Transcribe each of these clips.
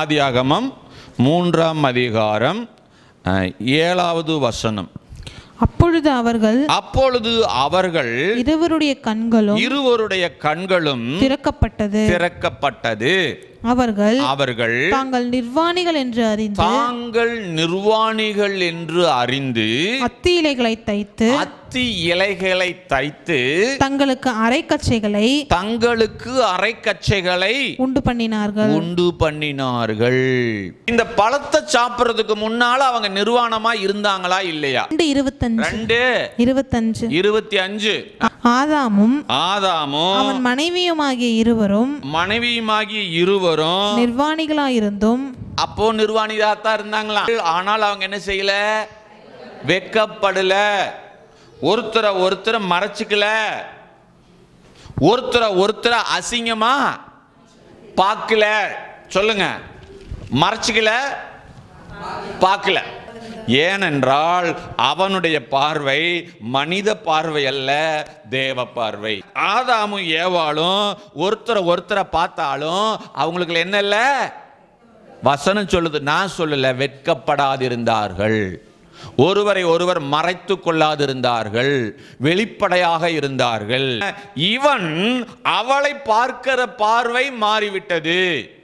ஆதியாகமம் மூன்றாம் அதிகாரம் அஹ், ஏழாவது வசனம் அப்பொழுது அவர்கள் அப்பொழுது அவர்கள் இருவருடைய கண்களும் இருவருடைய கண்களும் திறக்கப்பட்டது திறக்கப்பட்டது அவர்கள் அவர்கள் தாங்கள் நிர்வாணிகள் என்று அறிந்து தாங்கள் நிர்வாணிகள் என்று அறிந்து அத்தி இலைகளை தைத்து அத்தி இலைகளை தைத்து தங்களுக்கு அரைக்கச்சைகளை தங்களுக்கு அரைக்கச்சைகளை உண்டு பண்ணினார்கள் உண்டு பண்ணினார்கள் இந்த பழத்தை சாப்பிடுறதுக்கு முன்னால அவங்க நிர்வாணமா இருந்தாங்களா இல்லையா ரெண்டு இருபத்தஞ்சு ரெண்டு இருபத்தஞ்சு இருபத்தி அஞ்சு ஆதாமும் ஆதாமும் அவன் மனைவியுமாகிய இருவரும் மனைவியுமாகிய இருவரும் நிர்வாணிகளாயிருந்தும் அப்போ நிர்வாணிதாத்தான் இருந்தாங்களா ஆனால் அவங்க என்ன செய்யல வெக்கப்படல ஒருத்தரை ஒருத்தரை மறைச்சிக்கல ஒருத்தரை ஒருத்தரை அசிங்கமா பார்க்கல சொல்லுங்க மறைச்சிக்கல பார்க்கல ஏனென்றால் அவனுடைய பார்வை மனித பார்வை அல்ல தேவ பார்வை ஆதாமும் ஏவாளும் ஒருத்தரை ஒருத்தரை பார்த்தாலும் அவங்களுக்கு என்ன இல்ல வசனம் சொல்லுது நான் சொல்லல வெட்கப்படாதிருந்தார்கள் ஒருவரை ஒருவர் மறைத்து கொள்ளாதிருந்தார்கள் வெளிப்படையாக இருந்தார்கள் இவன் அவளை பார்க்கிற பார்வை மாறிவிட்டது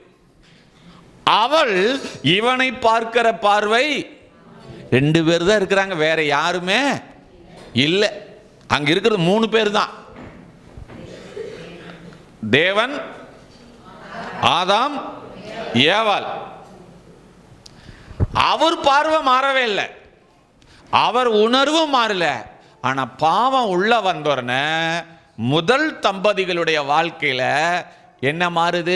அவள் இவனை பார்க்கிற பார்வை ரெண்டு பேர் தான் இருக்கிறாங்க வேற யாருமே இல்லை அங்க இருக்கிறது மூணு பேர் தான் தேவன் ஆதாம் ஏவாள் அவர் பார்வை மாறவே இல்லை அவர் உணர்வும் மாறல ஆனா பாவம் உள்ள வந்தோடனே முதல் தம்பதிகளுடைய வாழ்க்கையில என்ன மாறுது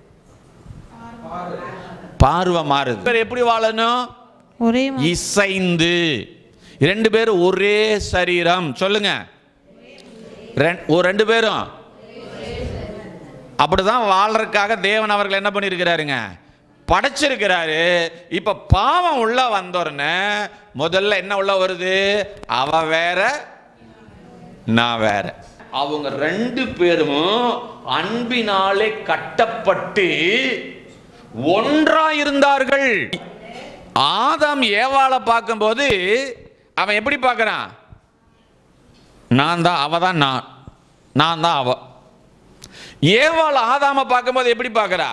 பார்வை மாறுது இவர் எப்படி வாழணும் ஒரே ம- இசைந்து ரெண்டு பேரும் ஒரே சரீரம் சொல்லுங்க ரெண்- ஒரு ரெண்டு பேரும் அப்படிதான் வாழ்றதுக்காக தேவன் அவர்கள் என்ன பண்ணியிருக்கிறாருங்க படைச்சிருக்கிறாரு இப்ப பாவம் உள்ள வந்தோடனே முதல்ல என்ன உள்ள வருது அவ வேற நான் வேற அவங்க ரெண்டு பேரும் அன்பினாலே கட்டப்பட்டு ஒன்றா இருந்தார்கள் ஆதாம் ஏவாளை பார்க்கும்போது அவன் எப்படி பார்க்கறான் நான் தான் அவ தான் நான் நான் தான் அவ ஏவாள் ஆதாம பார்க்கும்போது எப்படி பார்க்கறா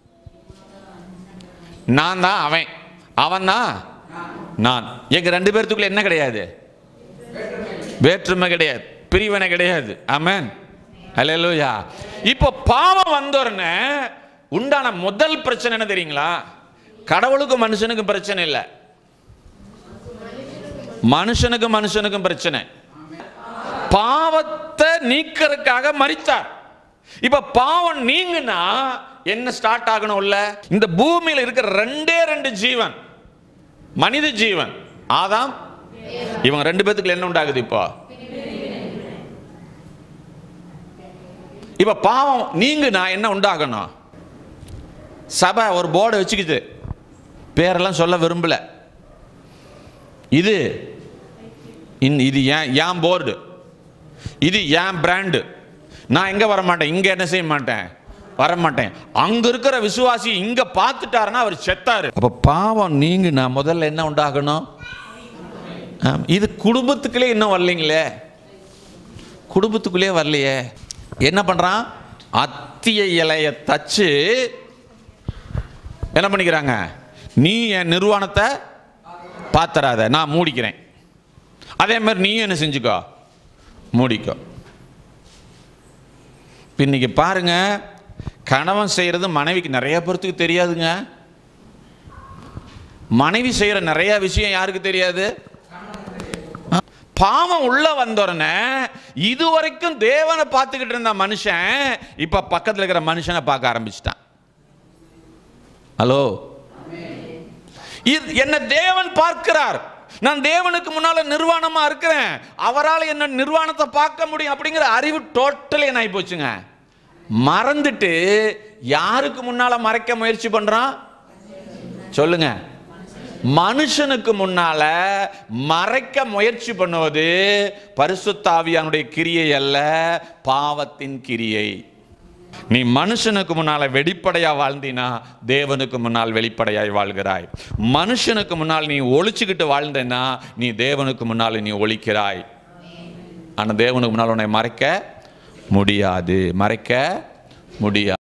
நான் தான் அவன் அவன் தான் நான் எங்க ரெண்டு பேர்த்துக்குள்ள என்ன கிடையாது வேற்றுமை கிடையாது பிரிவினை கிடையாது ஆமென் அல்லேலூயா இப்போ பாவம் வந்தோடனே உண்டான முதல் பிரச்சனை என்ன தெரியுங்களா கடவுளுக்கும் மனுஷனுக்கும் பிரச்சனை இல்லை மனுஷனுக்கும் மனுஷனுக்கும் பிரச்சனை பாவத்தை நீக்கிறதுக்காக மரித்தார் இப்ப பாவம் நீங்குனா என்ன ஸ்டார்ட் ஆகணும் உள்ள இந்த பூமியில இருக்கிற ரெண்டே ரெண்டு ஜீவன் மனித ஜீவன் ஆதாம் இவங்க ரெண்டு பேத்துக்குள்ள என்ன உண்டாகுது இப்போ இப்ப பாவம் நீங்குனா என்ன உண்டாகணும் சபை ஒரு போர்டை வச்சுக்கிது பேரெல்லாம் சொல்ல விரும்பல இது இன்- இது ஏன் ஏன் போர்டு இது ஏன் பிராண்டு நான் எங்க வர மாட்டேன் இங்க என்ன செய்ய மாட்டேன் வர மாட்டேன் அங்க இருக்கிற விசுவாசி இங்க பார்த்துட்டாருன்னா அவர் செத்தாரு அப்ப பாவம் நீங்க நான் முதல்ல என்ன உண்டாகணும் ஆம், இது குடும்பத்துக்குள்ளே இன்னும் வரலைங்களே குடும்பத்துக்குள்ளே வரலையே என்ன பண்றான் அத்திய இலைய தச்சு என்ன பண்ணிக்கிறாங்க நீ என் நிர்வாணத்தை பாத்தராத நான் மூடிக்கிறேன் அதே மாதிரி நீயும் என்ன செஞ்சுக்கோ மூடிக்கோ இப்ப இன்னைக்கு பாருங்க கணவன் செய்யறது மனைவிக்கு நிறைய பேர்த்துக்கு தெரியாதுங்க மனைவி செய்யற நிறைய விஷயம் யாருக்கு தெரியாது பாவம் உள்ள வந்தோடனே இதுவரைக்கும் தேவனை பார்த்துக்கிட்டு இருந்த மனுஷன் இப்ப பக்கத்துல இருக்கிற மனுஷனை பார்க்க ஆரம்பிச்சிட்டான் ஹலோ இது என்ன தேவன் பார்க்கிறார் நான் தேவனுக்கு முன்னால நிர்வாணமா இருக்கிறேன் அவரால் என்ன நிர்வாணத்தை பார்க்க முடியும் அப்படிங்கிற அறிவு டோட்டலி என்ன ஆகி போச்சுங்க மறந்துட்டு யாருக்கு முன்னால மறைக்க முயற்சி பண்றான் சொல்லுங்க மனுஷனுக்கு முன்னால மறைக்க முயற்சி பண்ணுவது பரிசுத்தாவியானுடைய கிரியை அல்ல பாவத்தின் கிரியை நீ மனுஷனுக்கு முன்னால வெளிப்படையா வாழ்ந்தினா தேவனுக்கு முன்னால் வெளிப்படையாய் வாழ்கிறாய் மனுஷனுக்கு முன்னால் நீ ஒளிச்சுக்கிட்டு வாழ்ந்தேன்னா நீ தேவனுக்கு முன்னால் நீ ஒழிக்கிறாய் ஆனா தேவனுக்கு முன்னால் உன்னை மறைக்க முடியாது மறைக்க முடியாது